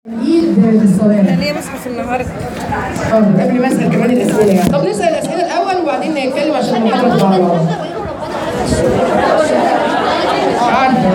ايد بالصلاه ليه مصحف النهارده اه قبل ما اسال كمان الاسئله يعني طب نسال الاسئله الاول وبعدين نتكلم عشان المحاضره تبقى على بعض عارفه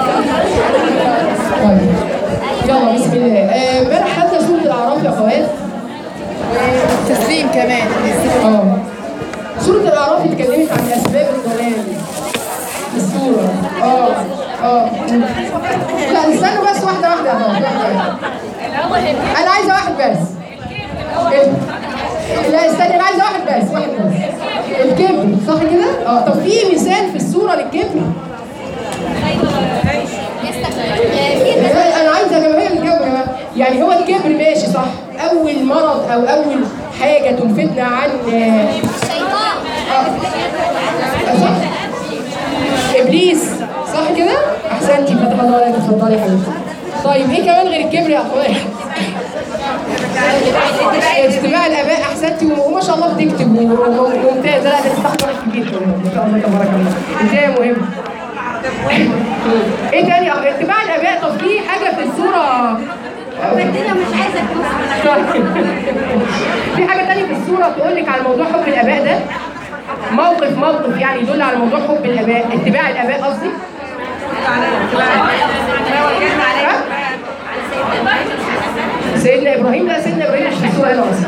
طيب يلا بسم الله آه، امبارح خدنا سوره الاعراف يا اخوات تسليم كمان اه سورة الأعراف اتكلمت عن أسباب الضلال في السورة اه اه لا استنوا بس واحدة واحدة يا أخوات، واحدة واحدة. أنا عايزة واحد بس ال- لا استني أنا عايزة واحد بس واحد بس الكبر صح كده؟ اه طب في مثال في السورة للكبر؟ لا، انا عايزه جماهير الجو يا جماعه يعني هو الكبر ماشي صح اول مرض او اول حاجه تلفتنا عن آه، صح ابليس صح كده احسنتي فتح الله عليك اتفضلي يا حبيبتي طيب ايه كمان غير الكبر يا اخويا اجتماع الاباء احسنتي وما شاء الله بتكتب وممتازه لا ده تستحق واحد كبير كمان ما شاء الله تبارك الله انت مهم ايه تاني يا أخ- اتباع الاباء طب في حاجه في الصوره الدنيا مش عايزه تبص في حاجه تانية في الصوره تقول لك على موضوع حب الاباء ده موقف موقف يعني يدل على موضوع حب الاباء اتباع الاباء قصدي ها؟ سيدنا ابراهيم لا سيدنا ابراهيم مش في الصوره هنا اصلا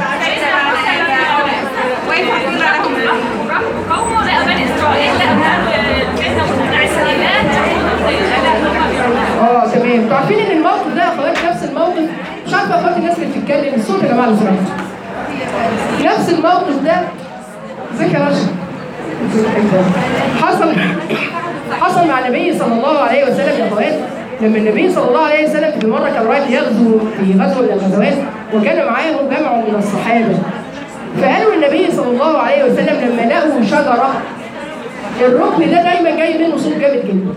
قومه لا بني اسرائيل لا كان موسى عليه السلام اه تمام انتوا عارفين ان الموقف ده يا اخوات نفس الموقف مش عارفه يا اخوات الناس اللي بتتكلم الصوت يا جماعه لو سمحتوا نفس الموقف ده ازيك يا رشا حصل حصل مع النبي صلى الله عليه وسلم يا اخوات لما النبي صلى الله عليه وسلم في مره كان رايح يغزو في غزوه من الغزوات وكان معاه جمع من الصحابه فقالوا للنبي صلى الله عليه وسلم لما لقوا شجره الركن ده دايما جاي منه صوت جامد جدا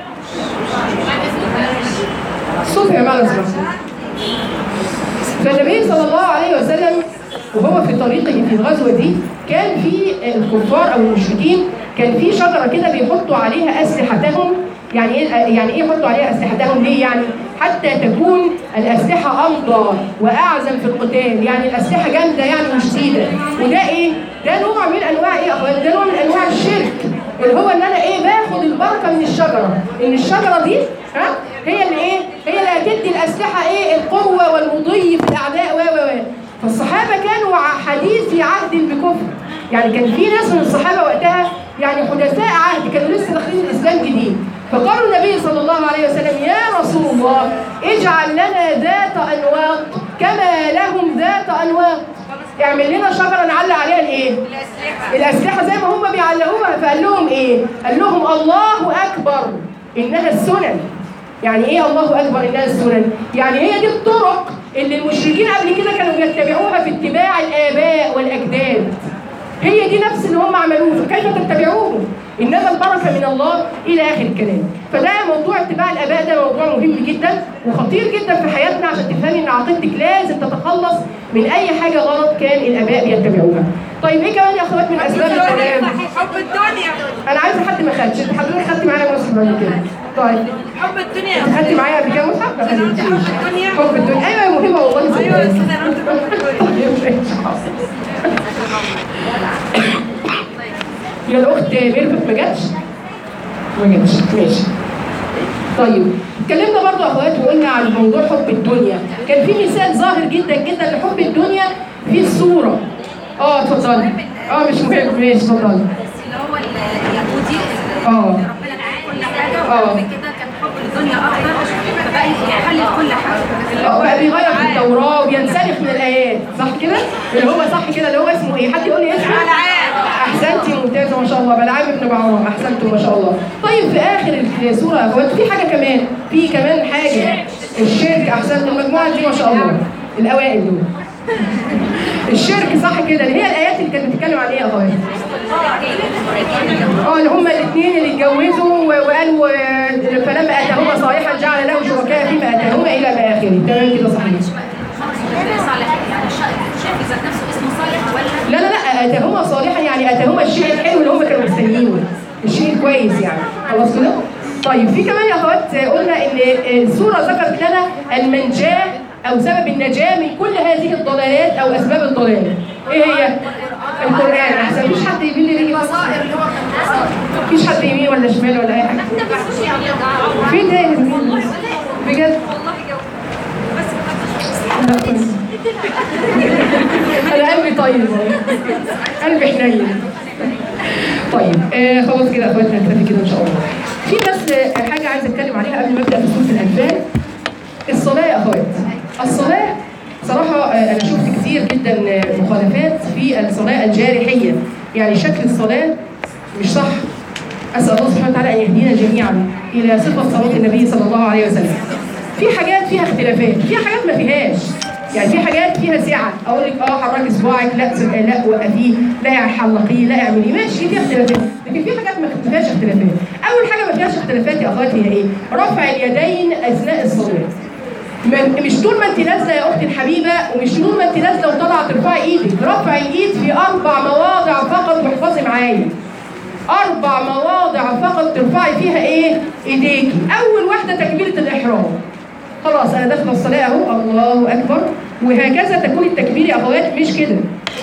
الصوت يا جماعه لو سمحتوا فالنبي صلى الله عليه وسلم وهو في طريقه في الغزوه دي كان في الكفار او المشركين كان في شجره كده بيحطوا عليها اسلحتهم يعني ايه يعني ايه يحطوا عليها اسلحتهم ليه يعني حتى تكون الاسلحه امضى واعزم في القتال يعني الاسلحه جامده يعني وشديده وده ايه ده نوع من انواع ايه يا اخوان ده نوع من انواع الشرك اللي هو ان انا ايه باخد البركه من الشجره ان الشجره دي ها هي اللي ايه هي اللي هتدي الاسلحه ايه القوه والمضي في الاعداء و و و فالصحابه كانوا ع- حديثي عهد بكفر يعني كان في ناس من الصحابه وقتها يعني حدثاء عهد كانوا لسه داخلين الاسلام جديد فقالوا النبي صلى الله عليه وسلم يا رسول الله اجعل لنا ذات انواط كما لهم ذات انواط اعمل لنا شجره نعلق عليها الايه؟ الاسلحه زي ما هم بيعلقوها فقال لهم ايه؟ قال لهم الله اكبر انها السنن يعني ايه الله اكبر انها السنن؟ يعني هي دي الطرق اللي المشركين قبل كده كانوا بيتبعوها في اتباع الاباء والاجداد. هي دي نفس اللي هم عملوه فكيف تتبعوهم؟ انما البركه من الله الى اخر الكلام. فده موضوع اتباع الاباء ده موضوع مهم جدا وخطير جدا في حياتنا عشان تفهمي ان عقيدتك لازم تتخلص من اي حاجه غلط كان الاباء بيتبعوها. طيب ايه كمان يا اخوات من اسباب الضلال؟ حب الدنيا انا عايزه حد ما خدش انت حضرتك خدتي معايا مصحف قبل كده طيب حب الدنيا انت خدتي معايا قبل كده مصحف ما أنا قلت خدتيش حب الدنيا. حب الدنيا ايوه مهمه والله ايوه يا صدقني. استاذ انا قلت حب الدنيا يا الاخت ميرفت ما جاتش ما جاتش ماشي طيب اتكلمنا برضو يا اخوات وقلنا عن موضوع حب الدنيا كان في مثال ظاهر جدا جدا لحب الدنيا في الصوره اه اتفضلي اه مش مهم ماشي اتفضلي اللي هو اليهودي اه ربنا اداه كل حاجه آه. وبعد كده كان حب الدنيا اكتر فبقى يحلل كل حاجه اه بقى بيغير في التوراه وبينسلخ من الايات صح كده؟ اللي هو صح كده اللي هو اسمه ايه؟ حد يقول لي اسمه؟ احسنتي ممتازه ما شاء الله بلعام ابن بعوام احسنتم ما شاء الله. طيب في اخر السوره يا اخوات في حاجه كمان في كمان حاجه الشرك احسنتم المجموعه دي ما شاء الله الاوائل دول. الشرك صح كده اللي هي الايات اللي كانت بتتكلم عن ايه يا اخوات؟ اه اللي هما الاثنين اللي اتجوزوا و- وقالوا آه، فلما اتاهما صالحا جعل له شركاء فيما اتاهما الى ما اخره تمام كده صحيح صالح يعني شايف ذات نفسه اسمه صالح ولا لا لا لا اتاهما صالحا يعني اتاهما الشيء الحلو اللي هم كانوا مستنيينه الشيء الكويس يعني خلاص كده طيب في كمان يا اخوات قلنا ان السوره ذكرت لنا المنجاه او سبب النجاه من كل هذه الضلالات او اسباب الضلال ايه هي القران احسن مفيش حد يميل لي البصائر اللي هو مفيش حد يمين ولا شمال ولا اي حاجه فين ده يا زميلي؟ بجد لا، كويس. انا قلبي طيب قلبي حنين طيب آه خلاص كده يا اخواتنا نكتفي كده ان شاء الله في بس آه، حاجه عايزه اتكلم عليها قبل ما ابدا في سوره الانفال الصلاه يا اخوات الصلاه صراحه آه، انا شفت كتير جدا آه، مخالفات في الصلاه الجارحيه يعني شكل الصلاه مش صح اسال الله سبحانه وتعالى ان يهدينا جميعا الى صفه صلاه النبي صلى الله عليه وسلم في حاجات فيها اختلافات في حاجات ما فيهاش يعني في حاجات فيها سعه اقول لك اه حركي صباعك لا سب- لا وقفيه لا حلقيه لا اعملي ماشي فيها اختلافات لكن في حاجات ما فيهاش اختلافات اول حاجه ما فيهاش اختلافات يا اخواتي هي ايه رفع اليدين اثناء الصلاه ما- مش طول ما انت نازله يا اختي الحبيبه ومش طول ما انت نازله وطالعه ترفعي ايدك رفع الايد في اربع مواضع فقط واحفظي معايا اربع مواضع فقط ترفعي فيها ايه ايديكي اول واحده تكبيره الاحرام خلاص انا داخله الصلاه اهو الله اكبر وهكذا تكون التكبير يا اخوات مش كده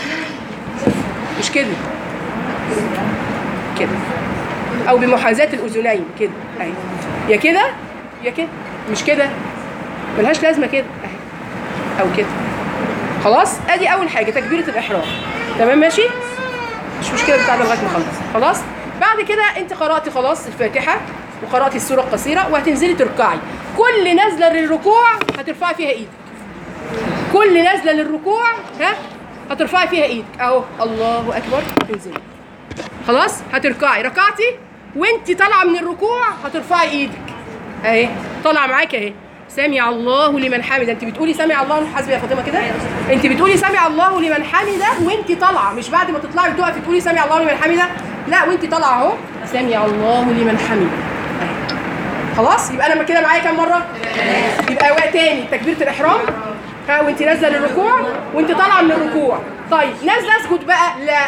مش كده كده او بمحاذاه الاذنين كده اهي يا كده يا كده مش كده ملهاش لازمه كده اهي او كده خلاص ادي اول حاجه تكبيره الاحرام تمام ماشي مش مشكله بتاع ده لغايه ما اخلص خلاص بعد كده انت قراتي خلاص الفاتحه وقراتي السوره القصيره وهتنزلي تركعي كل نازله للركوع هترفعي فيها ايدك كل نازله للركوع ها هترفعي فيها ايدك اهو الله اكبر تنزلي خلاص هتركعي ركعتي وانت طالعه من الركوع هترفعي ايدك اهي طالعه معاك اهي سمع الله لمن حمده انت بتقولي سمع الله حسبي يا فاطمه كده انت بتقولي سمع الله لمن حمده وانت طالعه مش بعد ما تطلعي بتقفي تقولي سمع الله لمن حمده لا وانت طالعه اهو سمع الله لمن حمده أهي. خلاص يبقى انا كده معايا كام مره يبقى وقت تاني تكبيره الاحرام ها وانت نازله للركوع وانت طالعه من الركوع طيب نازله اسجد بقى لا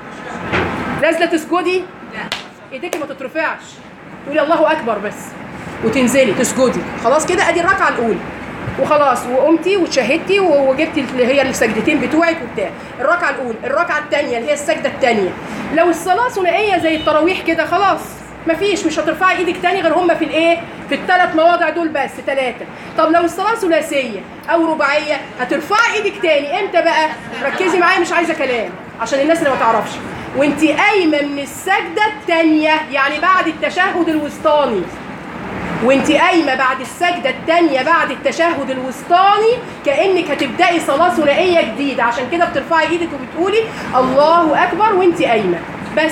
نازله تسجدي ايديكي ما تترفعش تقولي الله اكبر بس وتنزلي تسجدي خلاص كده ادي الركعه الاولى وخلاص وقمتي وشهدتي و- وجبتي اللي هي السجدتين بتوعك وبتاع الركعه الاولى الركعه الثانيه اللي هي السجده الثانيه لو الصلاه ثنائيه زي التراويح كده خلاص مفيش مش هترفعي ايدك تاني غير هما في الايه في الثلاث مواضع دول بس ثلاثه طب لو الصلاه ثلاثيه او رباعيه هترفعي ايدك تاني امتى بقى ركزي معايا مش عايزه كلام عشان الناس اللي ما تعرفش وانت قايمه من السجده الثانيه يعني بعد التشهد الوسطاني وانت قايمه بعد السجده الثانيه بعد التشهد الوسطاني كانك هتبداي صلاه ثنائيه جديده عشان كده بترفعي ايدك وبتقولي الله اكبر وانت قايمه بس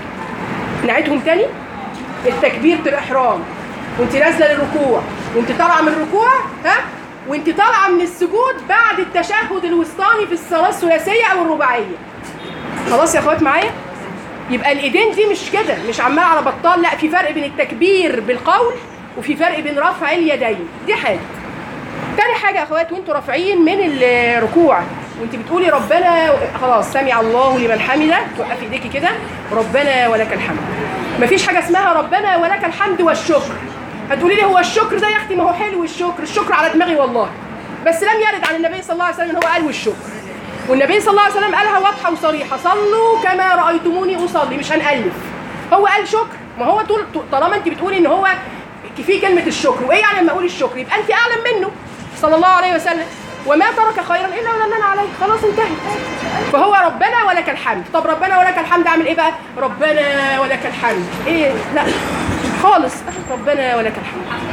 نعيدهم تاني التكبير الاحرام وانت نازله للركوع وانت طالعه من الركوع ها وانت طالعه من السجود بعد التشهد الوسطاني في الصلاه الثلاثيه او الرباعيه خلاص يا اخوات معايا يبقى الايدين دي مش كده مش عمال على بطال لا في فرق بين التكبير بالقول وفي فرق بين رفع اليدين دي حاجه تاني حاجه يا اخوات وانتوا رافعين من الركوع وانت بتقولي ربنا خلاص سمع الله لمن حمده توقفي ايديكي كده ربنا ولك الحمد مفيش حاجه اسمها ربنا ولك الحمد والشكر هتقولي لي هو الشكر ده يا اختي ما هو حلو الشكر الشكر على دماغي والله بس لم يرد عن النبي صلى الله عليه وسلم ان هو قال والشكر والنبي صلى الله عليه وسلم قالها واضحه وصريحه صلوا كما رايتموني اصلي مش هنالف هو قال شكر ما هو طول طالما انت بتقولي ان هو في كلمه الشكر وايه يعني لما اقول الشكر يبقى انت اعلم منه صلى الله عليه وسلم وما ترك خيرا الا ولنا عليه خلاص انتهت فهو ربنا ولك الحمد طب ربنا ولك الحمد اعمل ايه بقى ربنا ولك الحمد ايه لا خالص ربنا ولك الحمد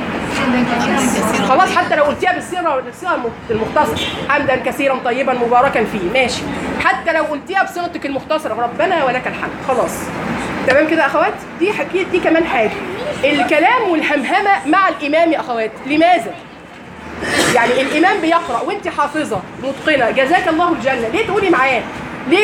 خلاص حتى لو قلتيها بالصيغه بالصيغه المختصره حمدا كثيرا طيبا مباركا فيه ماشي حتى لو قلتيها بصيغتك المختصره ربنا ولك الحمد خلاص تمام كده يا اخوات دي حكي دي كمان حاجه الكلام والهمهمه مع الامام يا اخوات لماذا يعني الامام بيقرا وانت حافظه متقنه جزاك الله الجنه ليه تقولي معاه ليه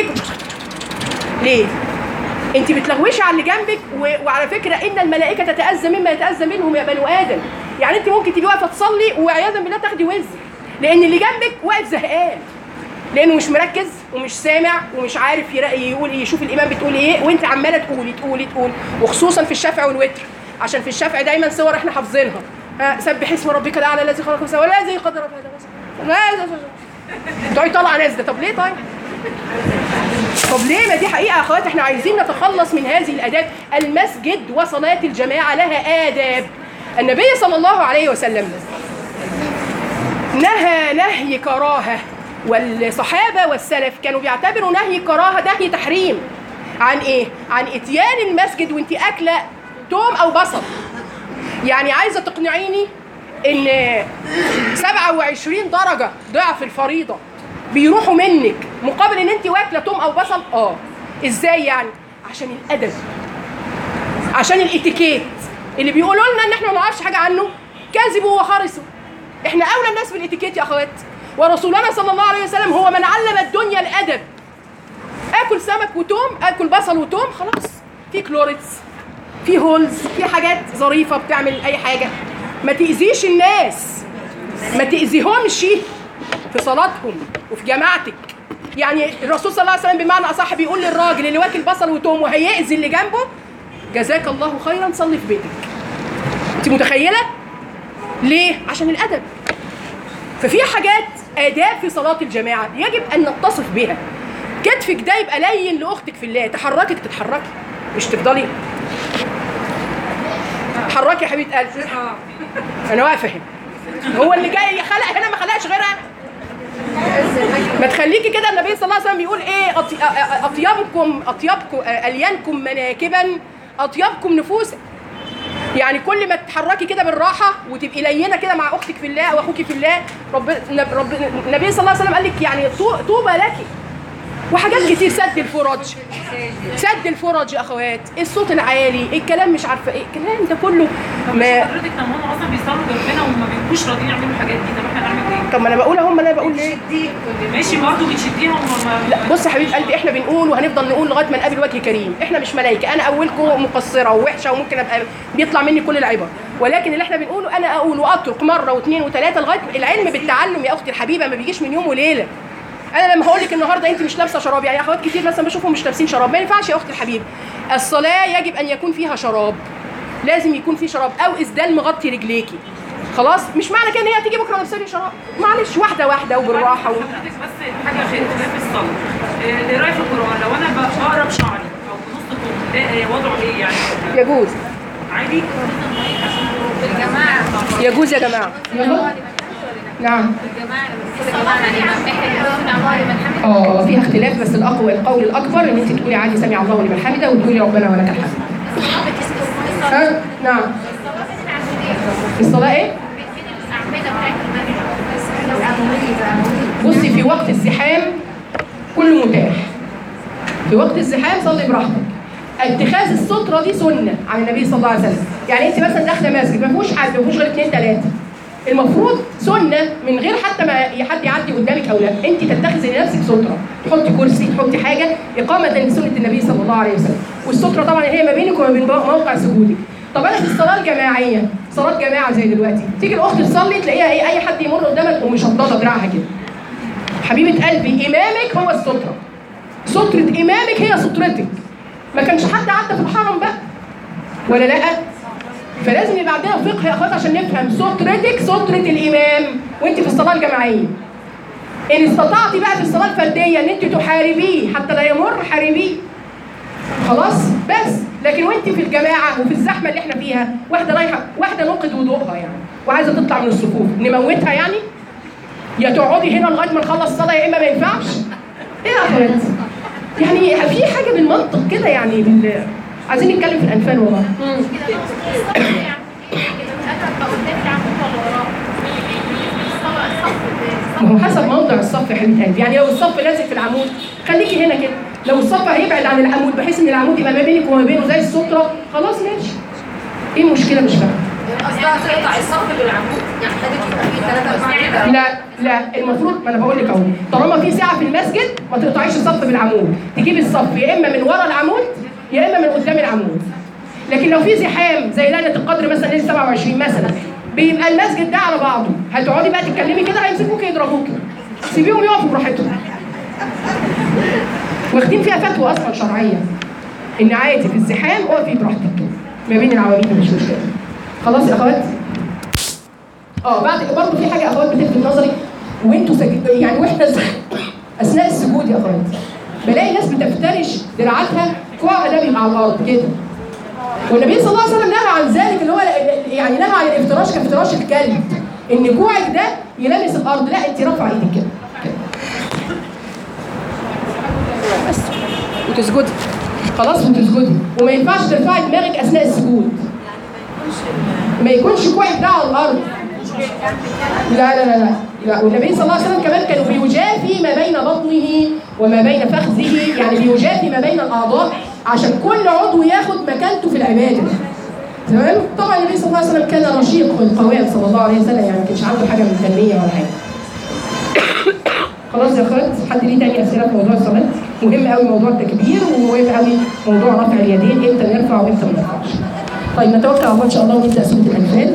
ليه انت بتلغوشي على اللي جنبك و... وعلى فكره ان الملائكه تتاذى مما يتاذى منهم يا بنو ادم يعني انت ممكن تبقي واقفه تصلي وعياذا بالله تاخدي وزر لان اللي جنبك واقف زهقان لانه مش مركز ومش سامع ومش عارف يرقي يقول يشوف الامام بتقول ايه وانت عماله تقولي تقولي تقول وخصوصا في الشفع والوتر عشان في الشفع دايما صور احنا حافظينها ها، سبح اسم ربك الاعلى الذي خلق وسوى والذي قدر فهدى تقعدي طالعه نازله طب ليه طيب؟ طب ليه ما دي حقيقه يا اخوات احنا عايزين نتخلص من هذه الاداب المسجد وصلاه الجماعه لها آداب النبي صلى الله عليه وسلم نهى نهي كراهه والصحابه والسلف كانوا بيعتبروا نهي كراهه نهي تحريم عن ايه؟ عن اتيان المسجد وانت اكله توم او بصل يعني عايزه تقنعيني ان 27 درجه ضعف الفريضه بيروحوا منك مقابل ان انت واكله توم او بصل اه ازاي يعني عشان الادب عشان الاتيكيت اللي بيقولوا لنا ان احنا ما نعرفش حاجه عنه كذبوا وخرسوا احنا اولى الناس بالاتيكيت يا اخوات ورسولنا صلى الله عليه وسلم هو من علم الدنيا الادب اكل سمك وتوم اكل بصل وتوم خلاص في كلوريتس في هولز في حاجات ظريفه بتعمل اي حاجه ما تاذيش الناس ما تاذيهمش في صلاتهم وفي جماعتك يعني الرسول صلى الله عليه وسلم بمعنى اصح بيقول للراجل اللي واكل بصل وتوم وهيأذي اللي جنبه جزاك الله خيرا صلي في بيتك انت متخيله ليه عشان الادب ففي حاجات آداب في صلاة الجماعة يجب أن نتصف بها كتفك ده يبقى لين لأختك في الله تحركك تتحركي مش تفضلي حركي يا حبيبة قلبي أنا واقفة هنا هو اللي جاي خلق هنا ما خلقش غيرها ما تخليكي كده النبي صلى الله عليه وسلم بيقول ايه أطي- أ- أ- اطيبكم اطيبكم الينكم مناكبا اطيبكم نفوسا يعني كل ما تتحركي كده بالراحه وتبقي لينه كده مع اختك في الله او اخوك في الله رب نب- رب النبي صلى الله عليه وسلم قال لك يعني طو- طوبى لك وحاجات كتير سد الفرج سد الفرج يا اخوات الصوت العالي الكلام مش عارفه ايه الكلام ده كله ما حضرتك لما هم اصلا بيصلوا جنبنا وما بيبقوش راضيين يعملوا الحاجات دي طب احنا نعمل ايه؟ طب ما انا بقول اهم انا بقول ليه ماشي برضه بتشديها وما لا بص يا حبيب قلبي احنا بنقول وهنفضل نقول لغايه ما نقابل وجه كريم احنا مش ملائكه انا اولكم مقصره ووحشه وممكن ابقى بيطلع مني كل العبر ولكن اللي احنا بنقوله انا اقول واطرق مره واثنين وثلاثه لغايه العلم بالتعلم يا اختي الحبيبه ما بيجيش من يوم وليله انا لما هقول لك النهارده انت مش لابسه شراب يعني اخوات كتير مثلا بشوفهم مش لابسين شراب ما ينفعش يا اختي الحبيبه الصلاه يجب ان يكون فيها شراب لازم يكون في شراب او اسدال مغطي رجليكي خلاص مش معنى كده ان هي تيجي بكره لابسه لي شراب معلش واحده واحده وبالراحه و... حضرتك بس حاجه خير في الصلاه إيه، القرايه في القران لو انا ب- بقرا بشعري او بنص كم ده إيه، وضعه ايه يعني؟ يجوز عادي؟ يجوز يا جماعه نعم اه فيها اختلاف بس الاقوى القول الاكبر ان انت تقولي عادي سمع الله لمن حمده وتقولي ربنا ولك الحمد ها نعم الصلاه ايه بصي في وقت الزحام كله متاح في وقت الزحام صلي براحتك اتخاذ السترة دي سنة عن النبي صلى الله عليه وسلم يعني انت مثلا داخلة مسجد ما فيهوش حد ما فيهوش غير اثنين ثلاثة المفروض سنة من غير حتى ما حد يعدي قدامك او لا انت تتخذي لنفسك سترة تحطي كرسي تحطي حاجة إقامة لسنة النبي صلى الله عليه وسلم والسترة طبعا هي ما بينك وما بين موقع سجودك طب انا في الصلاة الجماعية صلاة جماعة زي دلوقتي تيجي الاخت تصلي تلاقيها ايه اي حد يمر قدامك ومشططة دراعها كده حبيبة قلبي إمامك هو السترة سترة إمامك هي سترتك ما كانش حد عدى في الحرم بقى ولا لا فلازم يبقى عندنا فقه يا اخوات عشان نفهم سترتك سترة الإمام وانت في الصلاة الجماعية إن استطعتي بقى في الصلاة الفردية إن أنت تحاربيه حتى لا يمر حاربيه خلاص بس لكن وانت في الجماعه وفي الزحمه اللي احنا فيها واحده رايحه واحده نقد وضوءها يعني وعايزه تطلع من الصفوف نموتها يعني يا تقعدي هنا لغايه ما نخلص الصلاه يا اما ما ينفعش ايه يا اخوات يعني في حاجه بالمنطق كده يعني بال... عايزين نتكلم في الانفال والله ما هو حسب موضع الصف يا حبيبه قلبي يعني لو الصف لازق في العمود خليكي هنا كده لو الصف هيبعد عن العمود بحيث ان العمود يبقى ما بينك وما بينه زي الستره خلاص ماشي ايه المشكله مش فاهمه قصدها تقطع الصف بالعمود يعني حضرتك يبقى في ثلاثة أربعة لا لا المفروض ما انا بقول لك اهو طالما في ساعه في المسجد ما تقطعيش الصف بالعمود تجيبي الصف يا اما من ورا العمود يا اما من قدام العمود لكن لو في زحام زي ليله القدر مثلا ليله 27 مثلا بيبقى المسجد ده على بعضه هتقعدي بقى تتكلمي كده هيمسكوكي يضربوكي سيبيهم يقفوا براحتهم واخدين فيها فتوى اصلا شرعيه ان عادي في الزحام اقفي براحتك ما بين العواميد مش مشكله خلاص يا اخوات اه بعد برضه في حاجه اخوات بتلفت نظري وانتوا سج... يعني واحنا س- اثناء السجود يا اخواتي بلاقي ناس بتفترش دراعاتها كوعها ده بيبقى على الارض كده والنبي صلى الله عليه وسلم نهى عن ذلك اللي هو يعني نهى عن الافتراش كافتراش الكلب ان كوعك ده يلامس الارض لا انت رافعه ايدك كده كده. بس وتسجدي خلاص وتسجدي وما ينفعش ترفعي دماغك اثناء السجود ما يكونش كوعك ده على الارض لا لا لا لا لا والنبي صلى الله عليه وسلم كمان كانوا بيجافي ما بين بطنه وما بين فخذه يعني بيجافي ما بين الاعضاء عشان كل عضو ياخد مكانته في العباده تمام طبعا النبي صلى الله عليه وسلم كان رشيق القوام صلى الله عليه وسلم يعني ما كانش عنده حاجه من التنميه ولا حاجه خلاص يا اخوات حد ليه تاني اسئله في موضوع الصلاه مهم قوي موضوع التكبير ومهم قوي موضوع رفع اليدين امتى نرفع وامتى ما نرفعش طيب نتوكل على الله ان شاء الله ونبدا سوره الانفال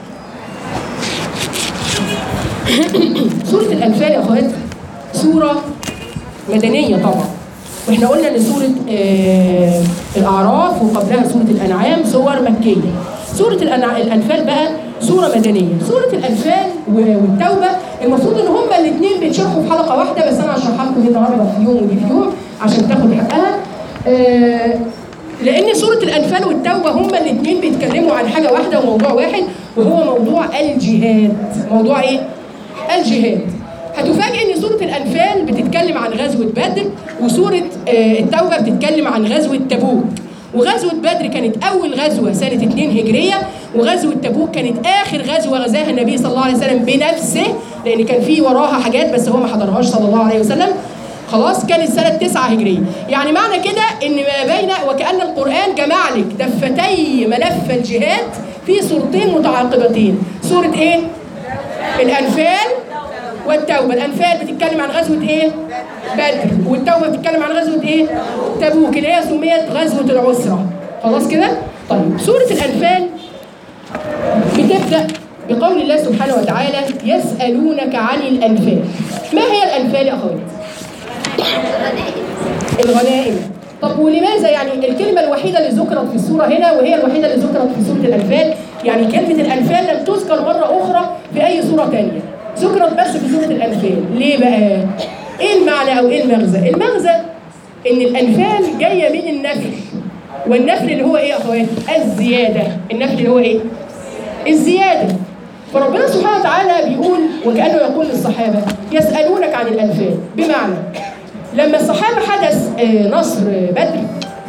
سورة الأنفال يا أخوات سورة مدنية طبعا واحنا قلنا ان سورة آه الأعراف وقبلها سورة الأنعام سور مكية سورة الأنع... الأنفال بقى سورة مدنية سورة الأنفال و- والتوبة المفروض ان هما الاثنين بيتشرحوا في حلقة واحدة بس أنا هشرحها لكم دي النهاردة في يوم ودي في يوم عشان تاخد حقها آه لان سوره الانفال والتوبه هما الاثنين بيتكلموا عن حاجه واحده وموضوع واحد وهو موضوع الجهاد موضوع ايه الجهاد هتفاجئ ان سوره الانفال بتتكلم عن غزوه بدر وسوره آه، التوبه بتتكلم عن غزوه تبوك وغزوه بدر كانت اول غزوه سنه 2 هجريه وغزوه تبوك كانت اخر غزوه غزاها النبي صلى الله عليه وسلم بنفسه لان كان في وراها حاجات بس هو ما حضرهاش صلى الله عليه وسلم خلاص كانت سنة 9 هجرية يعني معنى كده ان ما بين وكأن القرآن جمع لك دفتي ملف الجهاد في سورتين متعاقبتين سورة ايه؟ الأنفال والتوبة الأنفال بتتكلم عن غزوة ايه؟ بدر والتوبة بتتكلم عن غزوة ايه؟ تبوك اللي هي سميت غزوة العسرة خلاص كده؟ طيب سورة الأنفال بتبدأ بقول الله سبحانه وتعالى يسألونك عن الأنفال ما هي الأنفال يا أخواتي؟ الغنائم طب ولماذا يعني الكلمة الوحيدة اللي ذكرت في السورة هنا وهي الوحيدة اللي ذكرت في سورة الأنفال يعني كلمة الأنفال لم تذكر مرة أخرى في أي سورة تانية ذكرت بس في سورة الأنفال ليه بقى؟ إيه المعنى أو إيه المغزى؟ المغزى إن الأنفال جاية من النفل والنفل اللي هو إيه يا أخوات؟ الزيادة النفل اللي هو إيه؟ الزيادة فربنا سبحانه وتعالى بيقول وكأنه يقول للصحابة يسألونك عن الأنفال بمعنى لما الصحابة حدث آه، نصر بدر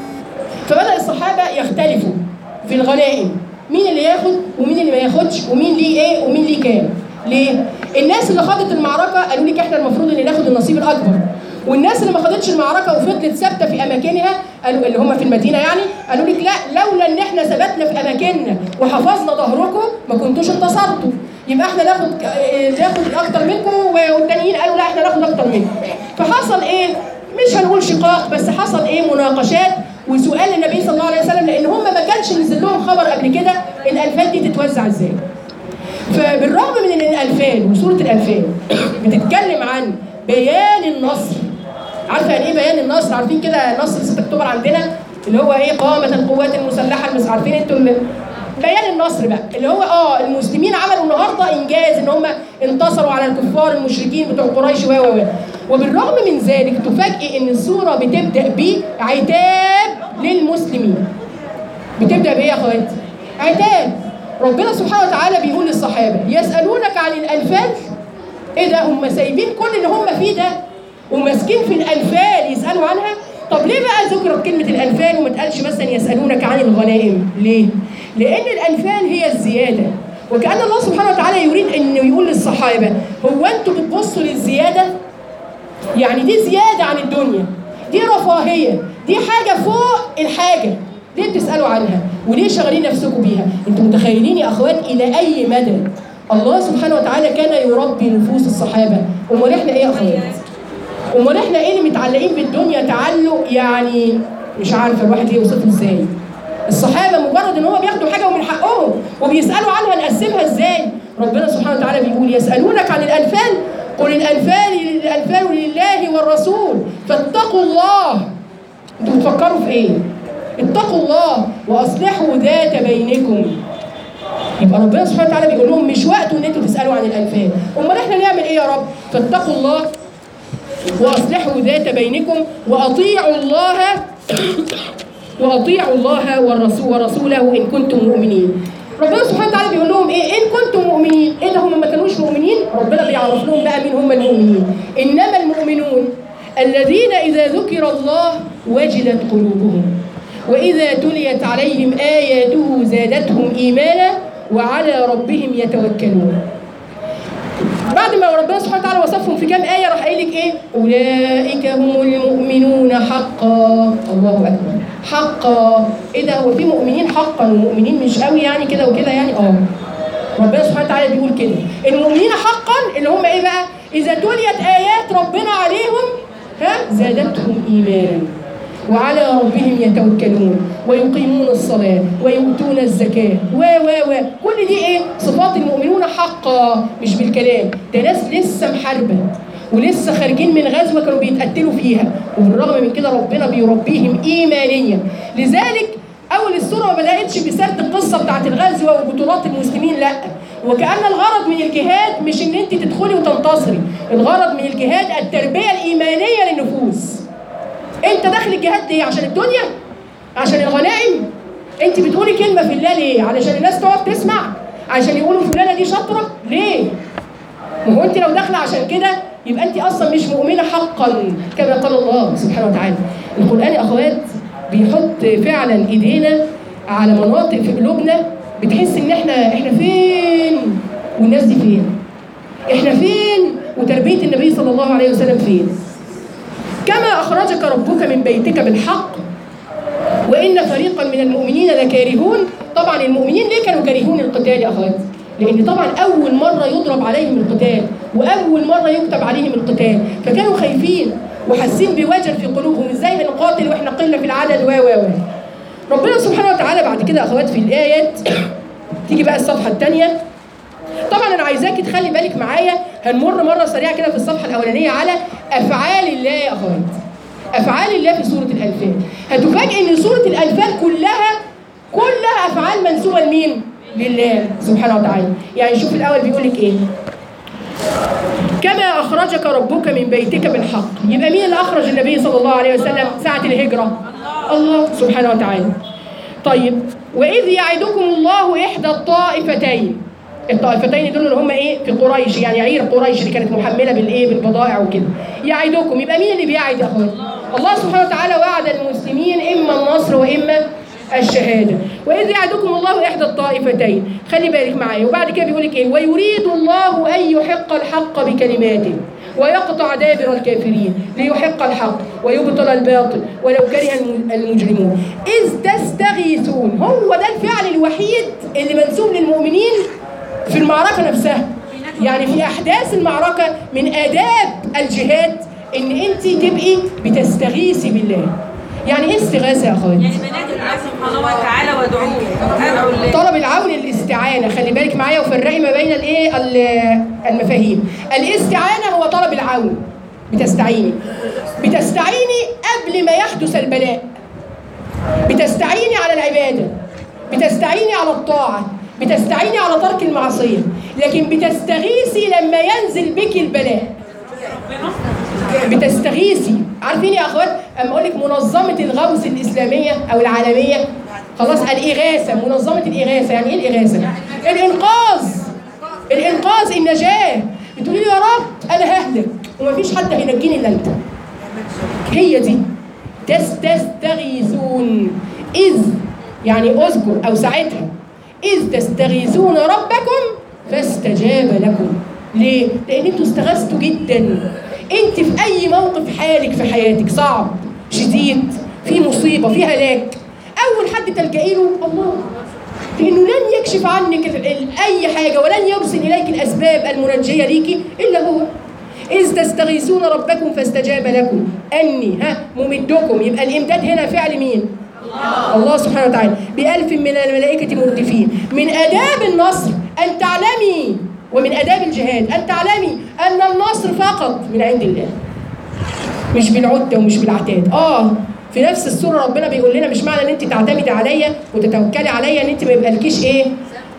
فبدأ الصحابة يختلفوا في الغنائم مين اللي ياخد ومين اللي ما ياخدش ومين ليه ايه ومين ليه كام ليه؟ الناس اللي خاضت المعركة قالوا لك احنا المفروض ان ناخد النصيب الأكبر والناس اللي ما خدتش المعركة وفضلت ثابتة في أماكنها قالوا اللي هم في المدينة يعني قالوا لك لا لولا ان احنا ثبتنا في أماكننا وحفظنا ظهركم ما كنتوش انتصرتوا يبقى احنا ناخد اه، ناخد اكتر منكم والتانيين قالوا لا احنا ناخد اكتر منكم فحصل ايه مش هنقول شقاق بس حصل ايه مناقشات وسؤال النبي صلى الله عليه وسلم لان هم ما كانش نزل لهم خبر قبل كده الانفال دي تتوزع ازاي فبالرغم من ان الانفال وسوره الانفال بتتكلم عن بيان النصر عارفه يعني ايه بيان النصر عارفين كده نصر 6 اكتوبر عندنا اللي هو ايه قامت القوات المسلحه المس عارفين انتوا ال- بيان النصر بقى اللي هو اه المسلمين عملوا النهارده انجاز ان هم انتصروا على الكفار المشركين بتوع قريش و و و وبالرغم من ذلك تفاجئ ان السوره بتبدا بعتاب للمسلمين بتبدا بايه يا اخواتي؟ عتاب ربنا سبحانه وتعالى بيقول للصحابه يسالونك عن الانفال ايه ده هم سايبين كل اللي هم فيه ده وماسكين في الانفال يسالوا عنها طب ليه بقى ذكرت كلمه الانفال وما اتقالش مثلا يسالونك عن الغنائم ليه لان الانفال هي الزياده وكان الله سبحانه وتعالى يريد انه يقول للصحابه هو انتوا بتبصوا للزياده يعني دي زياده عن الدنيا دي رفاهيه دي حاجه فوق الحاجه ليه بتسالوا عنها وليه شغالين نفسكم بيها انتوا متخيلين يا اخوات الى اي مدى الله سبحانه وتعالى كان يربي نفوس الصحابه امال احنا ايه يا اخوات امال احنا ايه اللي متعلقين بالدنيا تعلق يعني مش عارفه الواحد يوصفه ازاي الصحابه مجرد ان هم بياخدوا حاجه ومن حقهم وبيسالوا عنها نقسمها ازاي ربنا سبحانه وتعالى بيقول يسالونك عن الانفال قل الانفال الانفال لله والرسول فاتقوا الله انتوا بتفكروا في ايه اتقوا الله واصلحوا ذات بينكم يبقى ربنا سبحانه وتعالى بيقول لهم مش وقته ان انتوا تسالوا عن الانفال امال احنا نعمل ايه يا رب فاتقوا الله واصلحوا ذات بينكم واطيعوا الله واطيعوا الله والرسول ورسوله ان كنتم مؤمنين ربنا سبحانه وتعالى بيقول لهم ايه ان كنتم مؤمنين ايه ده هم ما كانوش مؤمنين ربنا بيعرف لهم بقى مين هم المؤمنين انما المؤمنون الذين اذا ذكر الله وجلت قلوبهم واذا تليت عليهم اياته زادتهم ايمانا وعلى ربهم يتوكلون بعد ما ربنا سبحانه وتعالى وصفهم في كام آية راح قايل لك إيه؟ أولئك هم المؤمنون حقا الله أكبر حقا إيه ده هو في مؤمنين حقا ومؤمنين مش قوي يعني كده وكده يعني آه ربنا سبحانه وتعالى بيقول كده المؤمنين حقا اللي هم إيه بقى؟ إذا تليت آيات ربنا عليهم ها زادتهم إيمانا وعلى ربهم يتوكلون ويقيمون الصلاة ويؤتون الزكاة و و و كل دي ايه صفات المؤمنون حقا مش بالكلام ده ناس لسه محاربة ولسه خارجين من غزوة كانوا بيتقتلوا فيها وبالرغم من كده ربنا بيربيهم إيمانيا لذلك أول السورة ما بدأتش بسرد القصة بتاعت الغزوة وبطولات المسلمين لا وكأن الغرض من الجهاد مش إن أنت تدخلي وتنتصري الغرض من الجهاد التربية الإيمانية للنفوس انت داخل الجهاد ليه عشان الدنيا عشان الغنائم انت بتقولي كلمه في الله ليه علشان الناس تقعد تسمع عشان يقولوا فلانه دي شاطره ليه ما هو انت لو داخله عشان كده يبقى انت اصلا مش مؤمنه حقا كما قال الله سبحانه وتعالى القران يا اخوات بيحط فعلا ايدينا على مناطق في قلوبنا بتحس ان احنا احنا فين والناس دي فين احنا فين وتربيه النبي صلى الله عليه وسلم فين كما أخرجك ربك من بيتك بالحق وإن فريقا من المؤمنين لكارهون طبعا المؤمنين ليه كانوا كارهون القتال يا أخوات؟ لأن طبعا أول مرة يضرب عليهم القتال وأول مرة يكتب عليهم القتال فكانوا خايفين وحاسين بوجل في قلوبهم ازاي هنقاتل واحنا قله في العدد و و و ربنا سبحانه وتعالى بعد كده يا اخوات في الايات تيجي بقى الصفحه الثانيه طبعا انا عايزاكي تخلي بالك معايا هنمر مره سريعه كده في الصفحه الاولانيه على افعال الله يا اخوات افعال الله في سوره الانفال هتفاجئ ان سوره الانفال كلها كلها افعال منسوبه لمين لله سبحانه وتعالى يعني شوف الاول بيقول لك ايه كما اخرجك ربك من بيتك بالحق يبقى مين اللي اخرج النبي صلى الله عليه وسلم ساعه الهجره الله سبحانه وتعالى طيب واذ يعدكم الله احدى الطائفتين الطائفتين دول اللي هم ايه في قريش يعني عير قريش اللي كانت محمله بالايه بالبضائع وكده يعدكم يبقى مين اللي بيعد يا اخوان الله سبحانه وتعالى وعد المسلمين اما النصر واما الشهاده واذ يعدكم الله احدى الطائفتين خلي بالك معايا وبعد كده بيقول لك ايه ويريد الله ان يحق الحق بكلماته ويقطع دابر الكافرين ليحق الحق ويبطل الباطل ولو كره المجرمون اذ تستغيثون هو ده الفعل الوحيد اللي منسوب للمؤمنين في المعركة نفسها يعني في أحداث المعركة من آداب الجهاد إن أنت تبقي بتستغيثي بالله يعني إيه استغاثة يا أخوات؟ يعني بنادي الله سبحانه وتعالى وادعوه ادعوا الله طلب العون الاستعانة خلي بالك معايا وفرقي ما بين الايه ال- المفاهيم الاستعانة هو طلب العون بتستعيني بتستعيني قبل ما يحدث البلاء بتستعيني على العبادة بتستعيني على الطاعة بتستعيني على ترك المعصية لكن بتستغيثي لما ينزل بك البلاء بتستغيثي عارفين يا اخوات اما اقول لك منظمه الغوث الاسلاميه او العالميه خلاص الاغاثه منظمه الاغاثه يعني ايه الاغاثه الانقاذ الانقاذ النجاه بتقولي لي يا رب انا ههلك ومفيش حد هينجيني الا انت هي دي تس- تستغيثون اذ يعني اذكر او ساعتها اذ تستغيثون ربكم فاستجاب لكم ليه؟ لان انتوا استغاثتوا جدا انت في اي موقف حالك في حياتك صعب شديد في مصيبه في هلاك اول حد تلجئي له الله لانه لن يكشف عنك ال- ال- اي حاجه ولن يرسل اليك الاسباب المنجيه ليكي الا هو إذ تستغيثون ربكم فاستجاب لكم أني ها ممدكم يبقى الإمداد هنا فعل مين؟ الله, الله سبحانه وتعالى بألف من الملائكة مردفين من آداب النصر أن تعلمي ومن آداب الجهاد أن تعلمي أن النصر فقط من عند الله مش بالعده ومش بالعتاد اه في نفس السوره ربنا بيقول لنا مش معنى ان انت تعتمدي عليا وتتوكلي عليا ان انت ما يبقالكيش ايه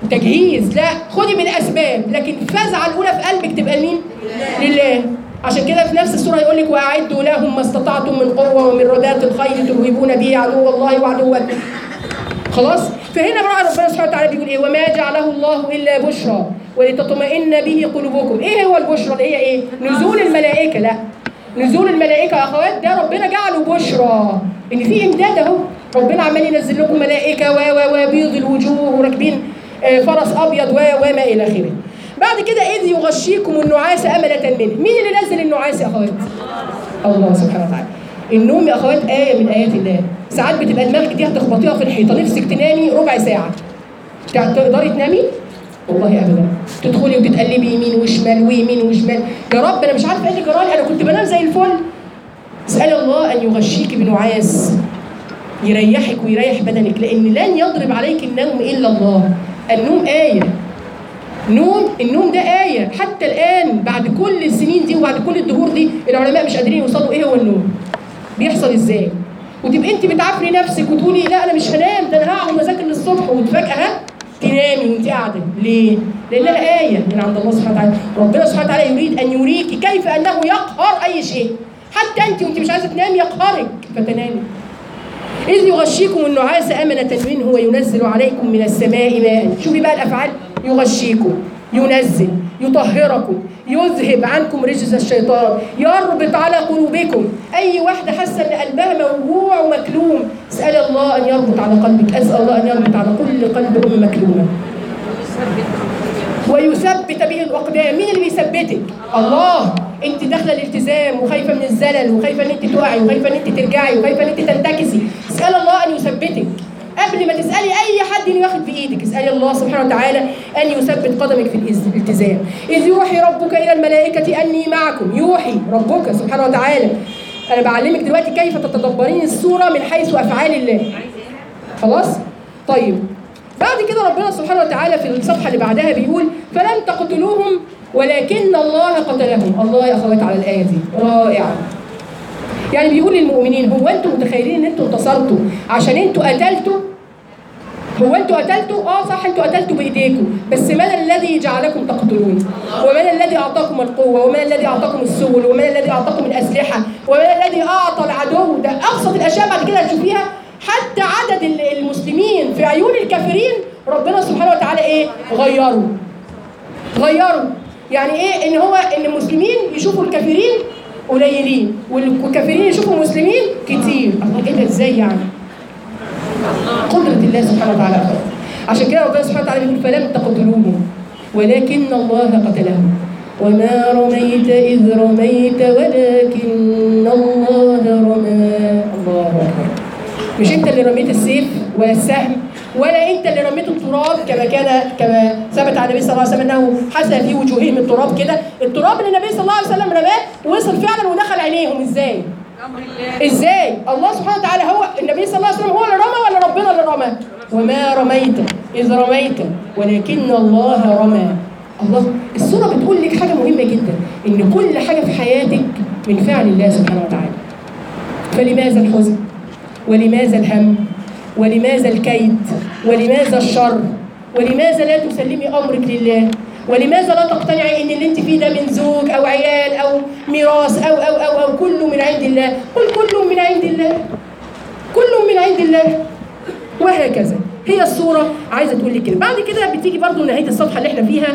تجهيز لا خدي من اسباب لكن الفزعه الاولى في قلبك تبقى لمين؟ لله عشان كده في نفس السوره يقول لك واعدوا لهم ما استطعتم من قوه ومن ردات الخيل ترهبون به عدو الله وعدوكم خلاص فهنا بقى ربنا سبحانه وتعالى بيقول ايه وما جعله الله الا بشرى ولتطمئن به قلوبكم ايه هو البشرى اللي هي ايه نزول الملائكه لا نزول الملائكه يا اخوات ده ربنا جعله بشرى ان في امداد اهو ربنا عمال ينزل لكم ملائكه و و وبيض الوجوه وراكبين آه، فرس ابيض و وما الى اخره بعد كده اذ يغشيكم النعاس امله منه مين اللي نزل النعاس يا اخوات الله سبحانه وتعالى النوم يا اخوات ايه من ايات الله ساعات بتبقى دماغك دي هتخبطيها في الحيطه نفسك تنامي ربع ساعه تع- تقدري تنامي والله ابدا تدخلي وتتقلبي يمين وشمال ويمين وشمال يا رب انا مش عارفه ايه اللي جرالي انا كنت بنام زي الفل اسال الله ان يغشيك بنعاس يريحك ويريح بدنك لان لن يضرب عليك النوم الا الله النوم ايه نوم النوم ده آية حتى الآن بعد كل السنين دي وبعد كل الدهور دي العلماء مش قادرين يوصلوا إيه هو النوم بيحصل إزاي وتبقى أنت بتعافري نفسك وتقولي لا أنا مش هنام ده أنا هقعد أذاكر للصبح وفجأة تنامي وأنت قاعدة ليه؟ لأنها آية من عند الله سبحانه وتعالى ربنا سبحانه وتعالى يريد أن يريك كيف أنه يقهر أي شيء حتى أنت وأنت مش عايزة تنامي يقهرك فتنامي إذ يغشيكم النعاس أمنة منه وينزل عليكم من السماء ماء شوفي بقى الأفعال يغشيكم ينزل يطهركم يذهب عنكم رجز الشيطان يربط على قلوبكم أي واحدة حاسة إن قلبها موجوع ومكلوم اسأل الله أن يربط على قلبك أسأل الله أن يربط على كل قلب أم مكلومة ويثبت به الاقدام مين اللي بيثبتك الله انت داخله الالتزام وخايفه من الزلل وخايفه ان انت تقعي وخايفه ان انت ترجعي وخايفه ان انت تنتكسي اسال الله ان يثبتك قبل ما تسالي اي حد انه ياخد في ايدك اسالي الله سبحانه وتعالى ان يثبت قدمك في الإز- الالتزام اذ يوحي ربك الى الملائكه اني معكم يوحي ربك سبحانه وتعالى انا بعلمك دلوقتي كيف تتدبرين السوره من حيث افعال الله خلاص طيب بعد كده ربنا سبحانه وتعالى في الصفحه اللي بعدها بيقول فلم تقتلوهم ولكن الله قتلهم الله يا اخوات على الايه دي رائعه يعني بيقول للمؤمنين هو انتم متخيلين ان انتم انتصرتوا عشان انتوا قتلتوا هو انتوا قتلتوا اه صح انتوا قتلتوا بايديكم بس من الذي جعلكم تقتلون ومن الذي اعطاكم القوه ومن الذي اعطاكم السبل ومن الذي اعطاكم الاسلحه ومن الذي اعطى العدو ده ابسط الاشياء بعد كده هتشوفيها حتى عدد ال- المسلمين في عيون الكافرين ربنا سبحانه وتعالى ايه غيروا غيروا يعني ايه ان هو ان المسلمين يشوفوا الكافرين قليلين والكافرين يشوفوا المسلمين كتير الله ايه ده ازاي يعني قدرة الله سبحانه وتعالى أخرى. عشان كده ربنا سبحانه وتعالى بيقول فلم تقتلوهم ولكن الله قتلهم وما رميت إذ رميت ولكن الله رمى الله أكبر مش أنت اللي رميت السيف ولا السهم ولا أنت اللي رميت التراب كما كان كما ثبت عن النبي صلى الله عليه وسلم أنه حسى في وجوههم التراب كده التراب اللي النبي صلى الله عليه وسلم رماه وصل فعلا ودخل عينيهم إزاي؟ امر الله ازاي الله سبحانه وتعالى هو النبي صلى الله عليه وسلم هو اللي رمى ولا ربنا اللي رمى وما رميت اذ رميت ولكن الله رمى الله السوره بتقول لك حاجه مهمه جدا ان كل حاجه في حياتك من فعل الله سبحانه وتعالى فلماذا الحزن ولماذا الهم ولماذا الكيد ولماذا الشر ولماذا لا تسلمي امرك لله ولماذا لا تقتنعي ان اللي انت فيه ده من زوج او عيال او ميراث او او او او كله من عند الله قل كله من عند الله كله من عند الله وهكذا هي الصورة عايزة تقول لك كده بعد كده بتيجي برضو نهاية الصفحة اللي احنا فيها